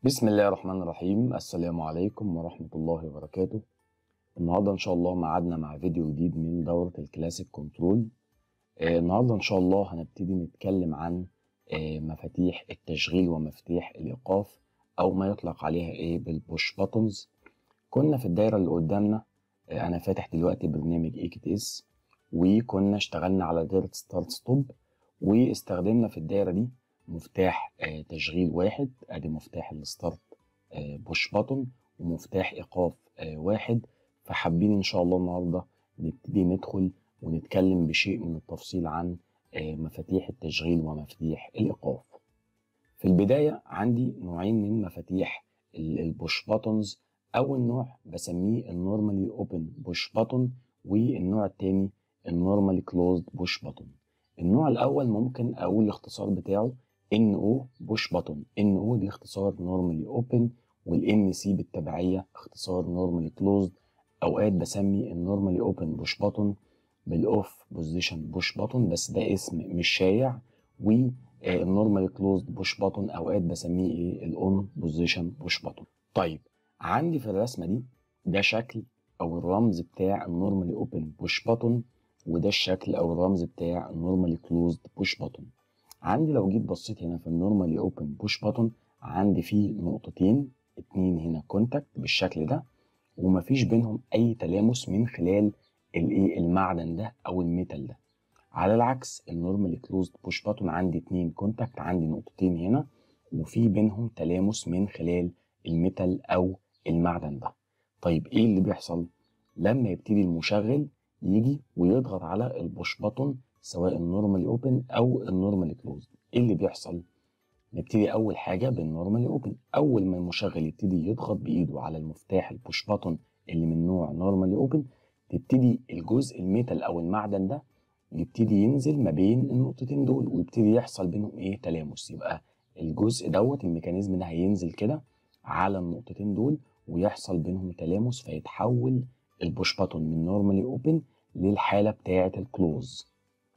بسم الله الرحمن الرحيم السلام عليكم ورحمة الله وبركاته النهاردة إن شاء الله معادنا مع فيديو جديد من دورة الكلاسيك كنترول آه النهاردة إن شاء الله هنبتدي نتكلم عن آه مفاتيح التشغيل ومفاتيح الإيقاف أو ما يطلق عليها إيه بالبوش باتونز كنا في الدايرة اللي قدامنا آه أنا فاتح دلوقتي برنامج اي كي اس وكنا اشتغلنا على دايرة ستارت ستوب واستخدمنا في الدايرة دي مفتاح آه تشغيل واحد ادي مفتاح الستارت آه بوش باتون ومفتاح ايقاف آه واحد فحابين ان شاء الله النهارده نبتدي ندخل ونتكلم بشيء من التفصيل عن مفاتيح التشغيل ومفاتيح الايقاف في البدايه عندي نوعين من مفاتيح البوش باتونز اول نوع بسميه النورمالي اوبن بوش باتون والنوع الثاني النورمالي كلوزد بوش باتون النوع الاول ممكن اقول الاختصار بتاعه ان او بوش باتون ان او دي اختصار نورمالي اوبن والان سي بالتبعيه اختصار نورمالي كلوزد اوقات بسمي النورمالي اوبن بوش باتون بالاوف بوزيشن بوش باتون بس ده اسم مش شايع والنورمالي كلوزد بوش باتون اوقات بسميه ايه الاون بوزيشن بوش باتون طيب عندي في الرسمه دي ده شكل او الرمز بتاع النورمالي اوبن بوش باتون وده الشكل او الرمز بتاع النورمالي كلوزد بوش باتون عندي لو جيت بصيت هنا في النورمالي اوبن بوش باتون عندي فيه نقطتين اتنين هنا كونتاكت بالشكل ده ومفيش بينهم اي تلامس من خلال الايه المعدن ده او الميتال ده على العكس النورمالي كلوزد بوش باتون عندي اتنين كونتاكت عندي نقطتين هنا وفي بينهم تلامس من خلال الميتال او المعدن ده طيب ايه اللي بيحصل لما يبتدي المشغل يجي ويضغط على البوش باتون سواء النورمالي اوبن او النورمالي كلوزد ايه اللي بيحصل نبتدي اول حاجه بالنورمالي اوبن اول ما المشغل يبتدي يضغط بايده على المفتاح البوش باتون اللي من نوع نورمالي اوبن تبتدي الجزء الميتال او المعدن ده يبتدي ينزل ما بين النقطتين دول ويبتدي يحصل بينهم ايه تلامس يبقى الجزء دوت الميكانيزم ده هينزل كده على النقطتين دول ويحصل بينهم تلامس فيتحول البوش باتون من نورمالي اوبن للحاله بتاعه الكلوز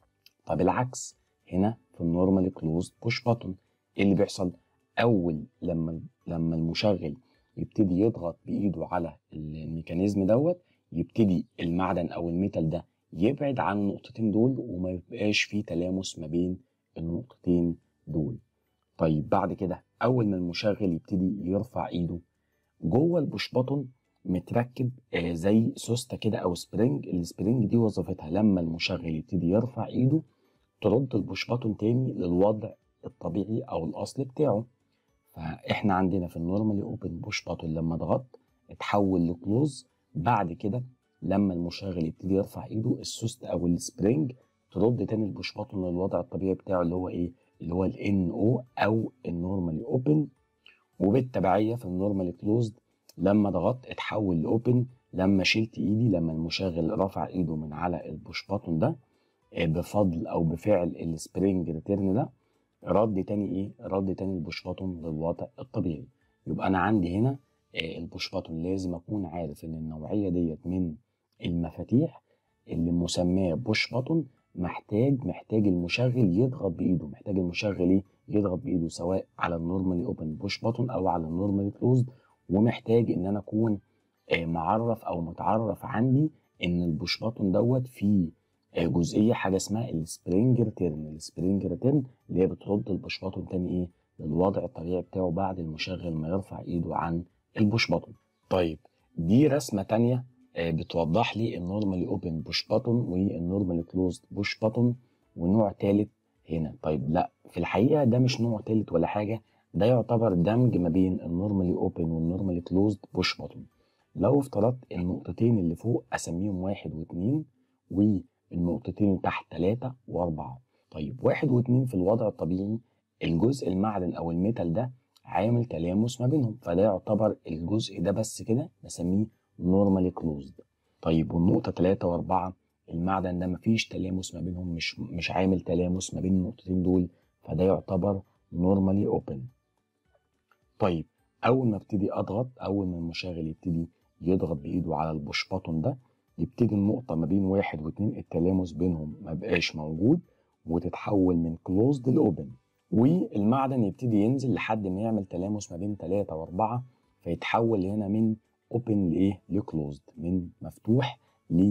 طب العكس هنا في النورمالي كلوزد بوش باتون ايه اللي بيحصل اول لما لما المشغل يبتدي يضغط بايده على الميكانيزم دوت يبتدي المعدن او الميتال ده يبعد عن النقطتين دول وما يبقاش فيه تلامس ما بين النقطتين دول طيب بعد كده اول ما المشغل يبتدي يرفع ايده جوه البوش باتون متركب آه زي سوسته كده او سبرينج السبرينج دي وظيفتها لما المشغل يبتدي يرفع ايده ترد البوش باتون تاني للوضع الطبيعي او الاصلي بتاعه فاحنا عندنا في النورمالي اوبن بوش باتون لما ضغطت اتحول لكلوز بعد كده لما المشغل يبتدي يرفع ايده السوست او السبرينج ترد تاني البوش باتون للوضع الطبيعي بتاعه اللي هو ايه اللي هو الان او او النورمالي اوبن وبالتبعيه في النورمالي كلوزد لما ضغطت اتحول لاوبن لما شلت ايدي لما المشغل رفع ايده من على البوش باتون ده بفضل او بفعل السبرينج ريتيرن ده رد تاني ايه رد تاني البوش باتون للوضع الطبيعي يبقى انا عندي هنا البوش باتون لازم اكون عارف ان النوعيه ديت من المفاتيح اللي مسماه بوش باتون محتاج محتاج المشغل يضغط بايده محتاج المشغل ايه يضغط بايده سواء على النورمالي اوبن بوش باتون او على النورمالي كلوزد ومحتاج ان انا اكون معرف او متعرف عندي ان البوش باتون دوت فيه جزئيه حاجه اسمها السبرينج ريتيرن السبرينج ريتيرن اللي هي بترد البوش باتون تاني ايه للوضع الطبيعي بتاعه بعد المشغل ما يرفع ايده عن البوش باتون طيب دي رسمه تانية بتوضح لي النورمالي اوبن بوش باتون والنورمالي كلوزد بوش باتون ونوع ثالث هنا طيب لا في الحقيقه ده مش نوع ثالث ولا حاجه ده يعتبر دمج ما بين النورمالي اوبن والنورمالي كلوزد بوش باتون لو افترضت النقطتين اللي فوق اسميهم واحد واثنين والنقطتين اللي تحت ثلاثة واربعة طيب واحد واثنين في الوضع الطبيعي الجزء المعدن او الميتال ده عامل تلامس ما بينهم فده يعتبر الجزء ده بس كده بسميه نورمالي كلوزد طيب والنقطة ثلاثة واربعة المعدن ده مفيش تلامس ما بينهم مش مش عامل تلامس ما بين النقطتين دول فده يعتبر نورمالي اوبن طيب اول ما ابتدي اضغط اول ما المشغل يبتدي يضغط بايده على البوش باتون ده يبتدي النقطة ما بين واحد واتنين التلامس بينهم ما بقاش موجود وتتحول من كلوزد لاوبن والمعدن يبتدي ينزل لحد ما يعمل تلامس ما بين 3 و4 فيتحول هنا من اوبن لايه لكلوزد من مفتوح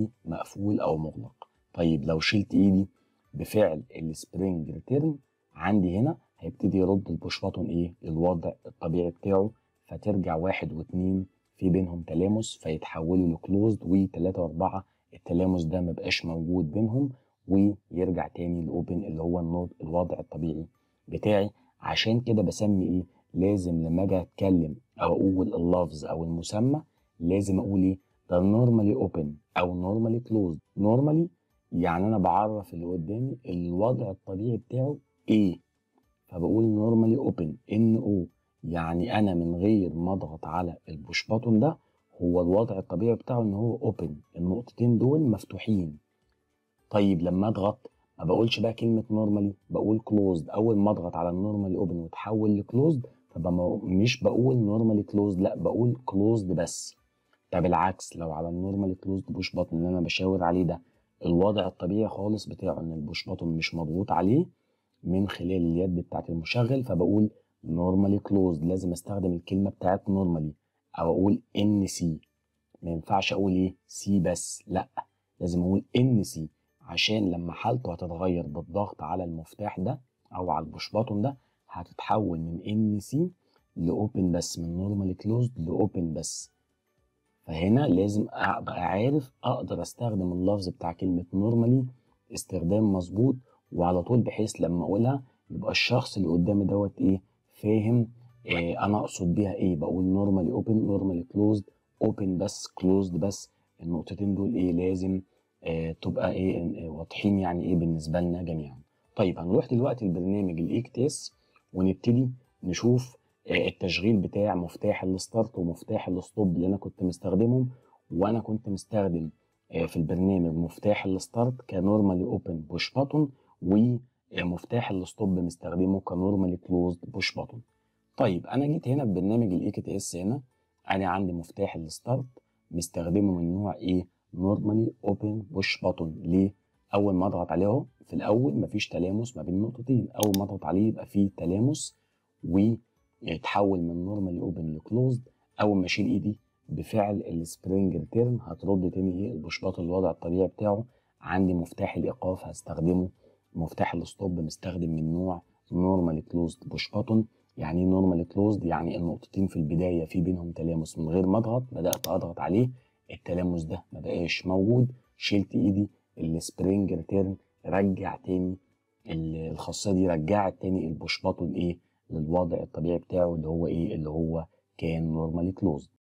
لمقفول او مغلق طيب لو شلت ايدي بفعل السبرينج ريتيرن عندي هنا هيبتدي يرد البوش باتون ايه للوضع الطبيعي بتاعه فترجع واحد واتنين في بينهم تلامس فيتحولوا لكلوزد وتلاتة واربعة التلامس ده مبقاش موجود بينهم ويرجع تاني لاوبن اللي هو النود الوضع الطبيعي بتاعي عشان كده بسمي ايه لازم لما اجي اتكلم او اقول اللفظ او المسمى لازم اقول ايه ده نورمالي اوبن او نورمالي كلوزد نورمالي يعني انا بعرف اللي قدامي الوضع الطبيعي بتاعه ايه فبقول نورمالي اوبن ان او يعني انا من غير ما اضغط على البوش باتون ده هو الوضع الطبيعي بتاعه ان هو اوبن النقطتين دول مفتوحين طيب لما اضغط ما بقولش بقى كلمه نورمالي بقول كلوزد اول ما اضغط على النورمالي اوبن وتحول لكلوزد فبقى مش بقول نورمالي كلوزد لا بقول كلوزد بس طب العكس لو على النورمالي كلوزد بوش باتون اللي انا بشاور عليه ده الوضع الطبيعي خالص بتاعه ان البوش باتون مش مضغوط عليه من خلال اليد بتاعت المشغل فبقول نورمالي كلوزد لازم استخدم الكلمه بتاعت نورمالي او اقول ان سي ما ينفعش اقول ايه سي بس لا لازم اقول ان سي عشان لما حالته هتتغير بالضغط على المفتاح ده او على البوش باتون ده هتتحول من ان سي لاوبن بس من نورمالي كلوزد لاوبن بس فهنا لازم ابقى عارف اقدر استخدم اللفظ بتاع كلمه نورمالي استخدام مظبوط وعلى طول بحيث لما اقولها يبقى الشخص اللي قدامي دوت ايه فاهم إيه انا اقصد بيها ايه بقول نورمالي اوبن نورمالي كلوزد اوبن بس كلوزد بس النقطتين دول ايه لازم إيه تبقى ايه, إيه واضحين يعني ايه بالنسبه لنا جميعا طيب هنروح دلوقتي لبرنامج الاكتس ونبتدي نشوف إيه التشغيل بتاع مفتاح الستارت ومفتاح الستوب اللي انا كنت مستخدمهم وانا كنت مستخدم إيه في البرنامج مفتاح الستارت كنورمالي اوبن بوش باتون ومفتاح الستوب مستخدمه كنورمالي كلوزد بوش باتون طيب انا جيت هنا في برنامج الاي كي تي اس هنا انا عندي مفتاح الستارت مستخدمه من نوع ايه نورمالي اوبن بوش باتون ليه اول ما اضغط عليه اهو في الاول مفيش تلامس ما بين النقطتين اول ما اضغط عليه يبقى فيه تلامس ويتحول من نورمالي اوبن لكلوزد اول ما اشيل ايدي بفعل السبرينج ريتيرن هترد تاني ايه البوش باتون الوضع الطبيعي بتاعه عندي مفتاح الايقاف هستخدمه مفتاح الستوب مستخدم من نوع نورمالي كلوزد بوش باتون يعني ايه نورمالي كلوزد يعني النقطتين في البدايه في بينهم تلامس من غير ما اضغط بدات اضغط عليه التلامس ده ما بقاش موجود شلت ايدي السبرينج ريتيرن رجع تاني الخاصيه دي رجعت تاني البوش باتون ايه للوضع الطبيعي بتاعه اللي هو ايه اللي هو كان نورمالي كلوزد